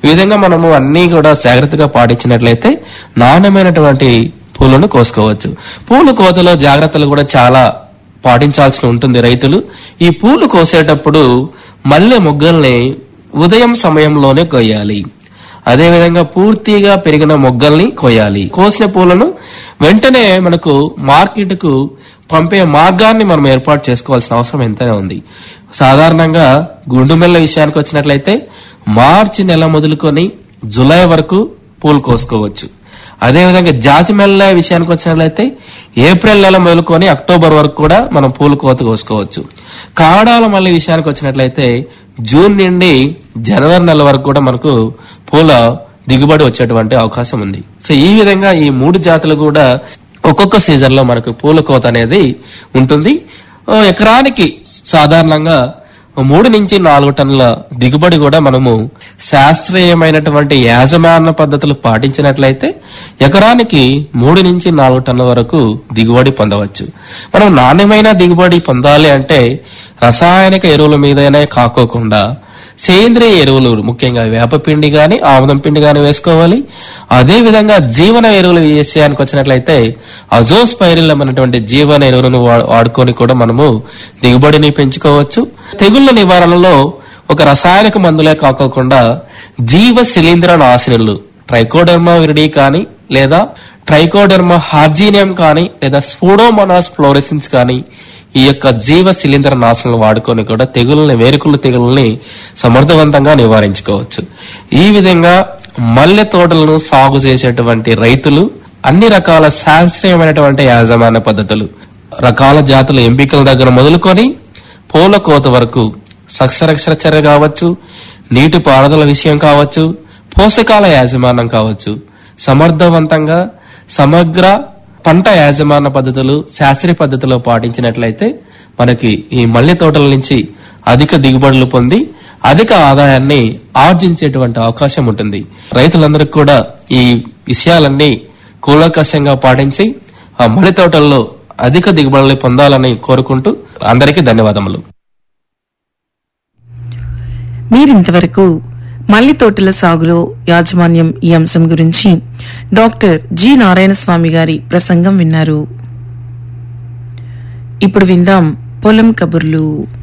ఈ విధంగా మనము అన్ని కూడా జాగ్రత్తగా పాటించినట్లయితే నాణ్యమైనటువంటి పూలను కోసుకోవచ్చు పూలు కోతలో జాగ్రత్తలు కూడా చాలా పాటించాల్సి ఉంటుంది రైతులు ఈ పూలు కోసేటప్పుడు మల్లె మొగ్గల్ని ఉదయం సమయంలోనే కొయ్యాలి అదేవిధంగా పూర్తిగా పెరిగిన మొగ్గల్ని కొయ్యాలి కోసిన పూలను వెంటనే మనకు మార్కెట్ కు పంపే మార్గాన్ని మనం ఏర్పాటు చేసుకోవాల్సిన అవసరం ఎంతైనా ఉంది సాధారణంగా గుండుమెల్ల విషయానికి వచ్చినట్లయితే మార్చి నెల మొదలుకొని జులై వరకు పూలు కోసుకోవచ్చు అదేవిధంగా జాతి మెల్ల విషయానికి వచ్చినట్లయితే ఏప్రిల్ నెల మొదలుకొని అక్టోబర్ వరకు కూడా మనం పూలు కోత కోసుకోవచ్చు కాడాల మల్లి విషయానికి వచ్చినట్లయితే జూన్ నుండి జనవరి నెల వరకు కూడా మనకు పూల దిగుబడి వచ్చేటువంటి అవకాశం ఉంది సో ఈ విధంగా ఈ మూడు జాతులు కూడా ఒక్కొక్క సీజన్ లో మనకు పూల కోత అనేది ఉంటుంది ఓ ఎకరానికి సాధారణంగా ఓ మూడు నుంచి నాలుగు టన్నుల దిగుబడి కూడా మనము శాస్త్రీయమైనటువంటి యాజమాన్య పద్ధతులు పాటించినట్లయితే ఎకరానికి మూడు నుంచి నాలుగు టన్నుల వరకు దిగుబడి పొందవచ్చు మనం నాణ్యమైన దిగుబడి పొందాలి అంటే రసాయనిక ఎరువుల మీదనే కాకోకుండా సేంద్రియ ఎరువులు ముఖ్యంగా వేపపిండి గాని ఆముదం పిండి గాని వేసుకోవాలి అదే విధంగా జీవన ఎరువులు విషయానికి వచ్చినట్లయితే అజోస్పైరిలం అనేటువంటి జీవన ఎరువులను వా- వాడుకొని కూడా మనము దిగుబడిని పెంచుకోవచ్చు తెగుళ్ల నివారణలో ఒక రసాయనిక మందులే కాకోకుండా జీవ శిలీంద్ర నాశనులు ట్రైకోడర్మా విరిడి కానీ లేదా ట్రైకోడర్మా హార్జీనియం కానీ లేదా స్పూడోమోనాస్ ఫ్లోరెసిన్స్ కానీ ఈ యొక్క జీవ శిలీంద్ర నాశనలు వాడుకొని కూడా తెగుల్ని వేరుకుల తెగుల్ని సమర్థవంతంగా నివారించుకోవచ్చు ఈ విధంగా మల్లె తోటలను సాగు చేసేటువంటి రైతులు అన్ని రకాల శాస్త్రీయమైనటువంటి యాజమాన్య పద్ధతులు రకాల జాతుల ఎంపికల దగ్గర మొదలుకొని పూల కోత వరకు సస్యరక్షణ చర్య కావచ్చు నీటి పారుదల విషయం కావచ్చు పోషకాల యాజమాన్యం కావచ్చు సమర్థవంతంగా సమగ్ర పంట యాజమాన్య పద్ధతులు శాస్త్రీయ పద్ధతిలో పాటించినట్లయితే మనకి ఈ మల్లె తోటల నుంచి అధిక దిగుబడులు పొంది అధిక ఆదాయాన్ని ఆర్జించేటువంటి అవకాశం ఉంటుంది రైతులందరికీ కూడా ఈ విషయాలన్నీ కూలంకషంగా పాటించి ఆ మల్లె తోటల్లో అధిక దిగుబడులు పొందాలని కోరుకుంటూ అందరికీ ధన్యవాదములు మీరింతవరకు మల్లి తోటల సాగులో యాజమాన్యం ఈ అంశం గురించి డాక్టర్ జి నారాయణ స్వామి గారి ప్రసంగం విన్నారు ఇప్పుడు విందాం పొలం కబుర్లు